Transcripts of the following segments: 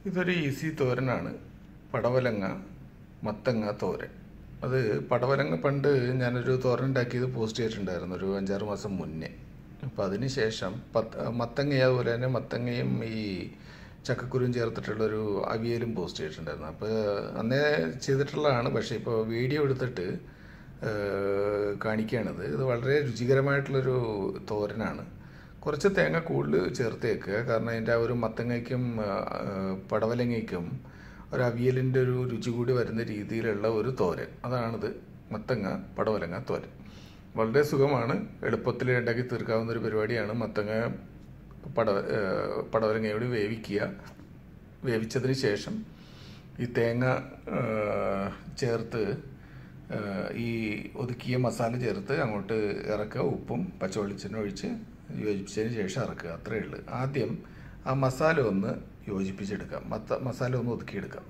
ഇതൊരു ഈസി തോരനാണ് പടവലങ്ങ മത്തങ്ങ തോരൻ അത് പടവലങ്ങ പണ്ട് ഞാനൊരു തോരൻ ഉണ്ടാക്കിയത് പോസ്റ്റ് ചെയ്തിട്ടുണ്ടായിരുന്നു ഒരു അഞ്ചാറ് മാസം മുന്നേ അപ്പോൾ അതിന് ശേഷം പത്ത് മത്തങ്ങ അതുപോലെ തന്നെ മത്തങ്ങയും ഈ ചക്കക്കുരും ചേർത്തിട്ടുള്ളൊരു അവിയലും പോസ്റ്റ് ചെയ്തിട്ടുണ്ടായിരുന്നു അപ്പോൾ അന്നേ ചെയ്തിട്ടുള്ളതാണ് പക്ഷേ ഇപ്പോൾ വീഡിയോ എടുത്തിട്ട് ഏഹ്, കാണിക്കുകയാണിത് ഇത് വളരെ രുചികരമായിട്ടുള്ളൊരു തോരനാണ് കുറച്ച് തേങ്ങ കൂടുതൽ ചേർത്ത് വെക്കുക കാരണം അതിൻ്റെ ആ ഒരു മത്തങ്ങയ്ക്കും ആ, പടവലങ്ങയ്ക്കും ഒരു അവിയലിൻ്റെ ഒരു രുചി കൂടി വരുന്ന രീതിയിലുള്ള ഒരു തോരൻ അതാണിത് മത്തങ്ങ പടവലങ്ങ തോരൻ വളരെ സുഖമാണ് എളുപ്പത്തിൽ ഉണ്ടാക്കി തീർക്കാവുന്ന ഒരു പരിപാടിയാണ് മത്തങ്ങ പട ആ, പടവലങ്ങയോട് വേവിക്കുക വേവിച്ചതിന് ശേഷം ഈ തേങ്ങ ആ, ചേർത്ത് ആ, ഈ ഒതുക്കിയ മസാല ചേർത്ത് അങ്ങോട്ട് ഇറക്കുക ഉപ്പും പച്ചവെളിച്ചെണ്ണ ഒഴിച്ച് യോജിപ്പിച്ചതിന് ശേഷം ഇറക്കുക അത്രയേ ഉള്ളൂ ആദ്യം ആ മസാല ഒന്ന് യോജിപ്പിച്ചെടുക്കാം മത്ത മസാല ഒന്ന് ഒതുക്കിയെടുക്കാം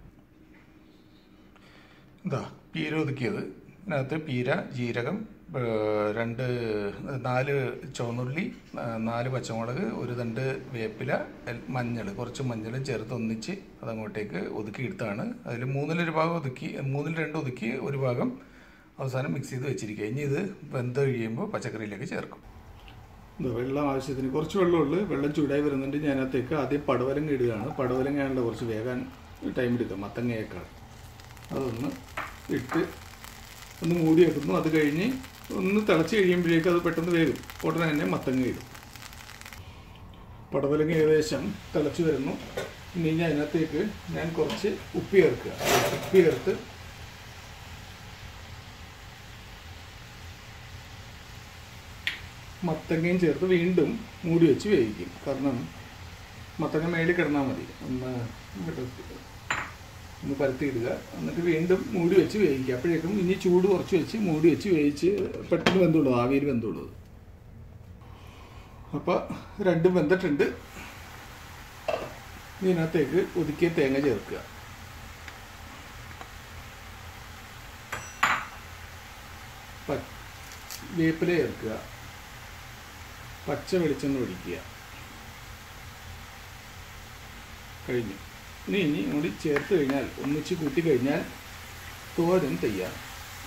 ഇതാ പീര ഒതുക്കിയത് ഇതിനകത്ത് പീര ജീരകം ഏഹ്, രണ്ട് നാല് ചുവന്നുള്ളി ആ, നാല് പച്ചമുളക് ഒരു തണ്ട് വേപ്പില മഞ്ഞൾ കുറച്ച് മഞ്ഞളും ചേർത്ത് ഒന്നിച്ച് അതങ്ങോട്ടേക്ക് ഒതുക്കി എടുത്താണ് അതിൽ മൂന്നിലൊരു ഭാഗം ഒതുക്കി മൂന്നിൽ രണ്ട് ഒതുക്കി ഒരു ഭാഗം അവസാനം മിക്സ് ചെയ്ത് വെച്ചിരിക്കുക ഇനി ഇത് വെന്ത് കഴിയുമ്പോൾ പച്ചക്കറിയിലേക്ക് ചേർക്കും വെള്ളം ആവശ്യത്തിന് കുറച്ച് വെള്ളമുള്ളൂ വെള്ളം ചൂടായി വരുന്നുണ്ട് ഞാൻ അതിനകത്തേക്ക് ആദ്യം പടവലങ്ങ ഇടുകയാണ് പടവലങ്ങയാണല്ലോ കുറച്ച് വേകാൻ ടൈം എടുക്കുക മത്തങ്ങയേക്കാൾ അതൊന്ന് ഇട്ട് ഒന്ന് മൂടി വെക്കുന്നു അത് കഴിഞ്ഞ് ഒന്ന് തിളച്ച് കഴിയുമ്പോഴേക്കും അത് പെട്ടെന്ന് വേകും ഉടനെ തന്നെ മത്തങ്ങ ഇടും പടവലങ്ങ ഏകദേശം തിളച്ച് വരുന്നു ഇനി ഞാൻ അതിനകത്തേക്ക് ഞാൻ കുറച്ച് ഉപ്പ് ചേർക്കുക ഉപ്പ് ചേർത്ത് മത്തങ്ങയും ചേർത്ത് വീണ്ടും മൂടി വെച്ച് വേവിക്കും കാരണം മത്തങ്ങ മേളിൽ കിടന്നാൽ മതി ഒന്ന് വിടർത്തി- ഒന്ന് പരത്തിയിടുക എന്നിട്ട് വീണ്ടും മൂടി വെച്ച് വേവിക്കുക അപ്പോഴേക്കും ഇനി ചൂട് കുറച്ച് വെച്ച് മൂടി വെച്ച് വേവിച്ച് പെട്ടെന്ന് വെന്തുള്ളൂ ആവിയിൽ വെന്തുള്ളൂ അപ്പോൾ രണ്ടും വെന്തിട്ടുണ്ട് ഇതിനകത്തേക്ക് ഒതുക്കിയ തേങ്ങ ചേർക്കുക പ- വേപ്പില ചേർക്കുക പച്ച വെളിച്ചെണ്ണ ഒഴിക്കുക കഴിഞ്ഞു ഇനി ഇനി കൂടി ചേർത്ത് കഴിഞ്ഞാൽ ഒന്നിച്ച് കൂട്ടി കഴിഞ്ഞാൽ തോരൻ തയ്യാർ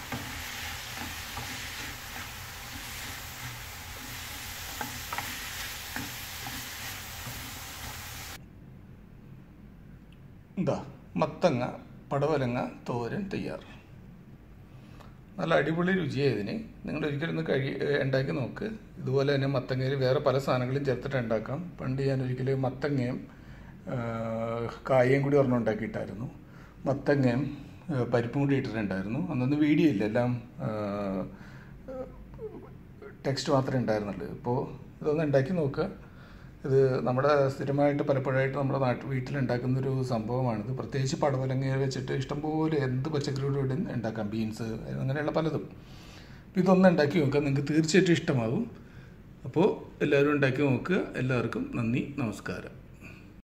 എന്താ മത്തങ്ങ പടവലങ്ങ തോരൻ തയ്യാർ നല്ല അടിപൊളി രുചിയായതിന് നിങ്ങൾ ഒരിക്കലും ഒന്ന് കഴി ഏഹ് ഉണ്ടാക്കി നോക്ക് ഇതുപോലെ തന്നെ മത്തങ്ങയിൽ വേറെ പല സാധനങ്ങളും ചേർത്തിട്ട് ഉണ്ടാക്കാം പണ്ട് ഞാൻ ഒരിക്കലും മത്തങ്ങയും ഏഹ് കായയും കൂടി ഒരെണ്ണം ഉണ്ടാക്കിയിട്ടായിരുന്നു മത്തങ്ങയും ഏഹ് പരിപ്പും കൂടി ഇട്ടിട്ടുണ്ടായിരുന്നു അന്നൊന്നും വീഡിയോ ഇല്ല എല്ലാം ഏഹ് ടെക്സ്റ്റ് മാത്രമേ ഉണ്ടായിരുന്നുള്ളൂ ഇപ്പോൾ ഇതൊന്ന് ഉണ്ടാക്കി നോക്കുക ഇത് നമ്മുടെ സ്ഥിരമായിട്ട് പലപ്പോഴായിട്ട് നമ്മുടെ നാട്ടിൽ വീട്ടിലുണ്ടാക്കുന്ന ഒരു സംഭവമാണിത് പ്രത്യേകിച്ച് പടവലങ്ങ വെച്ചിട്ട് ഇഷ്ടംപോലെ എന്ത് പച്ചക്കറിയോട് ഉണ്ടാക്കാം ബീൻസ് അങ്ങനെയുള്ള പലതും അപ്പോൾ ഇതൊന്ന് ഉണ്ടാക്കി നോക്കുക നിങ്ങൾക്ക് തീർച്ചയായിട്ടും ഇഷ്ടമാകും അപ്പോൾ എല്ലാവരും ഉണ്ടാക്കി നോക്കുക എല്ലാവർക്കും നന്ദി നമസ്കാരം